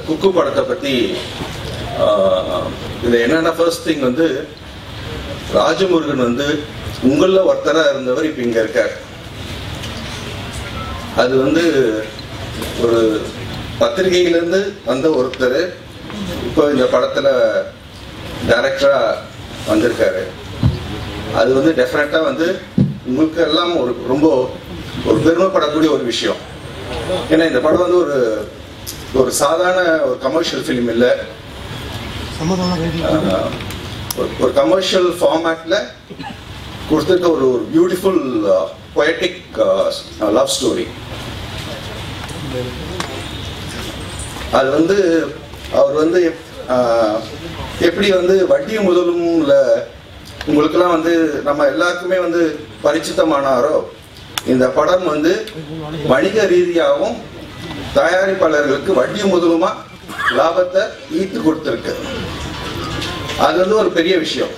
குக்கு படத்தை பத்தி ஆஹ், இது என்னன்னா ஃபர்ஸ்ட் திங் வந்து ராஜமுருகன் வந்து உங்கள ஒருத்தரா இருந்தவர் இப்ப இங்க இருக்கார் அது வந்து ஒரு பத்திரிகையிலிருந்து வந்த ஒருத்தர் இப்போ இந்த படத்துல டைரக்டரா வந்திருக்காரு அது வந்து டெஃபினட்டா வந்து உங்களுக்கு எல்லாம் ஒரு ரொம்ப ஒரு பெருமைப்படக்கூடிய ஒரு விஷயம் ஏன்னா இந்த படம் வந்து ஒரு ஒரு சாதாரண ஒரு கமர்ஷியல் ஃபிலிம் இல்லை ஆஹ், ஒரு- ஒரு கமர்ஷியல் ஃபார்மேட்ல கொடுத்துருக்க ஒரு ஒரு பியூட்டிஃபுல் பொயட்டிக் லவ் ஸ்டோரி அது வந்து அவர் வந்து ஆஹ், எப்படி வந்து வட்டியும் முதலும்ல உங்களுக்கெல்லாம் வந்து நம்ம எல்லாருக்குமே வந்து பரிச்சித்தமானாரோ இந்த படம் வந்து வணிக ரீதியாகவும் தயாரிப்பாளர்களுக்கு வட்டியும் முதலுமா லாபத்தை ஈர்த்து கொடுத்துருக்கு அது வந்து ஒரு பெரிய விஷயம்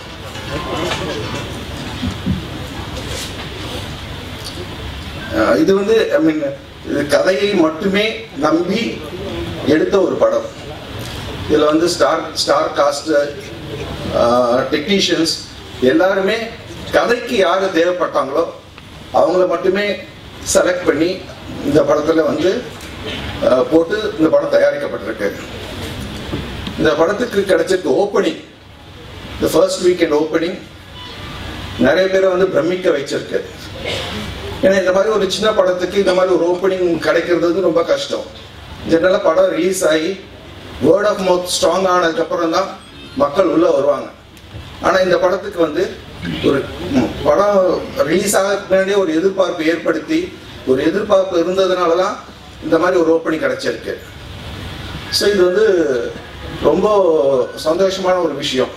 அஹ் இது வந்து ஐ மீன் இது கதையை மட்டுமே நம்பி எடுத்த ஒரு படம் இதுல வந்து ஸ்டார் ஸ்டார் காஸ்ட் டெக்னீஷியன்ஸ் எல்லாருமே கதைக்கு யாரு தேவைப்பட்டாங்களோ அவங்கள மட்டுமே செலக்ட் பண்ணி இந்த படத்துல வந்து அஹ், போட்டு இந்த படம் தயாரிக்கப்பட்டிருக்கு இந்த படத்துக்கு கிடைச்சிருக்க ஓப்பனிங் இந்த ஃபர்ஸ்ட் வீக்கெண்ட் ஓப்பனிங் நிறைய பேரை வந்து பிரமிக்க வச்சிருக்கு ஏன்னா இந்த மாதிரி ஒரு சின்ன படத்துக்கு இந்த மாதிரி ஒரு ஓப்பனிங் கிடைக்கிறது வந்து ரொம்ப கஷ்டம் ஜெனரலாக படம் ரிலீஸ் ஆகி வேர்ட் ஆஃப் மவுத் ஸ்ட்ராங் ஆனதுக்கப்புறம் தான் மக்கள் உள்ள வருவாங்க ஆனால் இந்த படத்துக்கு வந்து ஒரு ம், படம் ரிலீஸ் ஆகிறதுக்கு முன்னாடியே ஒரு எதிர்பார்ப்பு ஏற்படுத்தி ஒரு எதிர்பார்ப்பு இருந்ததுனால தான் இந்த மாதிரி ஒரு ஓப்பனிங் கிடைச்சிருக்கு ஸோ இது வந்து ரொம்ப சந்தோஷமான ஒரு விஷயம்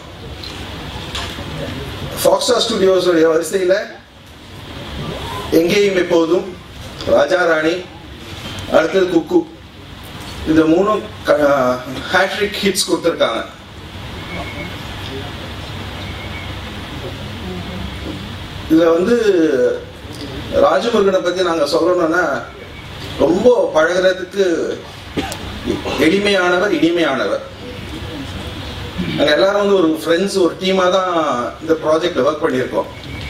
ஃபாக்ஸ்டா ஸ்டுடியோஸ் வரிசையில் எங்கேயும் எப்போதும் ராஜா ராணி அடுத்தது குக்கு இந்த மூணும் ஹேட்ரிக் ஹிட்ஸ் கொடுத்துருக்காங்க இதுல வந்து ராஜமுருகனை பத்தி நாங்க சொல்லணும்னா ரொம்ப பழகுறதுக்கு எளிமையானவர் இனிமையானவர் நாங்க எல்லாரும் வந்து ஒரு ஃப்ரெண்ட்ஸ் ஒரு டீமா தான் இந்த ப்ராஜெக்ட்ல ஒர்க் பண்ணியிருக்கோம்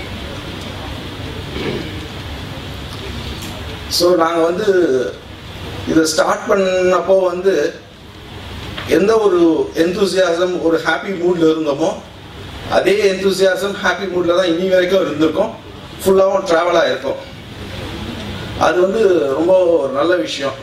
ஸோ நாங்கள் வந்து இதை ஸ்டார்ட் பண்ணப்போ வந்து எந்த ஒரு எந்தூசியாசம் ஒரு ஹாப்பி மூட்ல இருந்தோமோ அதே எந்தூசியாசம் ஹாப்பி மூட்ல தான் இனி வரைக்கும் இருந்திருக்கோம் ஃபுல்லாகவும் ட்ராவல் ஆயிருக்கும் அது வந்து ரொம்ப ஒரு நல்ல விஷயம்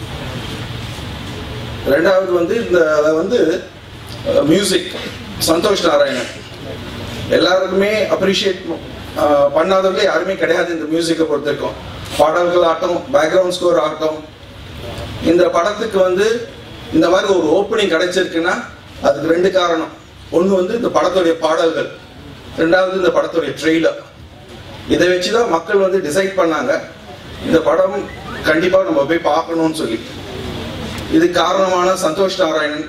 ரெண்டாவது வந்து இந்த அதை வந்து மியூசிக் சந்தோஷ் நாராயணன் எல்லாருக்குமே அப்ரிஷியேட் பண்ணாதவங்க யாருமே கிடையாது இந்த மியூசிக்கை பொறுத்த வரைக்கும் பாடல்கள் ஆகட்டும் பேக்ரவுண்ட் ஸ்கோர் ஆகட்டும் இந்த படத்துக்கு வந்து இந்த மாதிரி ஒரு ஓப்பனிங் கிடைச்சிருக்குன்னா அதுக்கு ரெண்டு காரணம் ஒன்று வந்து இந்த படத்துடைய பாடல்கள் ரெண்டாவது இந்த படத்துடைய ட்ரெய்லர் இதை வச்சு தான் மக்கள் வந்து டிசைட் பண்ணாங்க இந்த படம் கண்டிப்பாக நம்ம போய் பார்க்கணும்னு சொல்லி இது காரணமான Santhosh Narayanan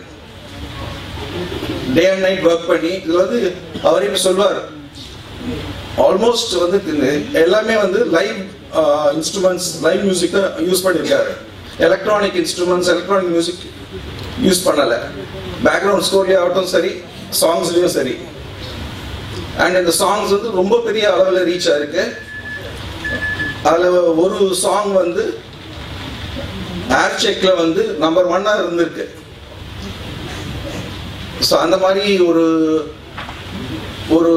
day and night work பண்ணி இது வந்து அவரே சொல்வார் ஆல்மோஸ்ட் வந்து இது எல்லாமே வந்து லைவ் இன்ஸ்ட்ருமெண்ட்ஸ் லைவ் மியூசிக் தான் யூஸ் பண்ணியிருக்காரு electronic instruments electronic music use பண்ணல பேக்ரவுண்ட் ஸ்கோர்லேயே ஆகட்டும் சரி சாங்ஸ்லேயும் சரி அண்ட் இந்த சாங்ஸ் வந்து ரொம்ப பெரிய அளவில் ரீச் ஆயிருக்கு அதில் ஒரு சாங் வந்து ஏர் செக்ல வந்து நம்பர் ஒன்னா இருந்திருக்கு ஸோ அந்த மாதிரி ஒரு ஒரு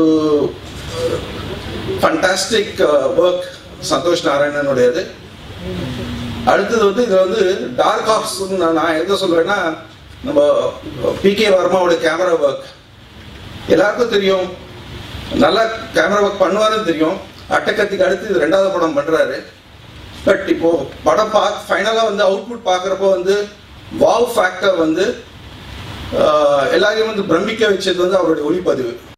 ஃபண்டாஸ்டிக் ஒர்க் சந்தோஷ் நாராயணனுடையது அடுத்தது வந்து இது வந்து டார்க் ஹார்ஸ் நான் எதை சொல்றேன்னா நம்ம பி கே வர்மாவோட கேமரா ஒர்க் எல்லாருக்கும் தெரியும் நல்லா கேமரா ஒர்க் பண்ணுவாருன்னு தெரியும் அட்டக்கத்திக்கு அடுத்து இது ரெண்டாவது படம் பண்றாரு பட் இப்போ படம் பா ஃபைனலாக வந்து அவுட்புட் பார்க்குறப்போ வந்து வாவ் ஃபேக்டர் வந்து ஆஹ், எல்லாரையும் வந்து பிரமிக்க வச்சது வந்து அவருடைய ஒளிப்பதிவு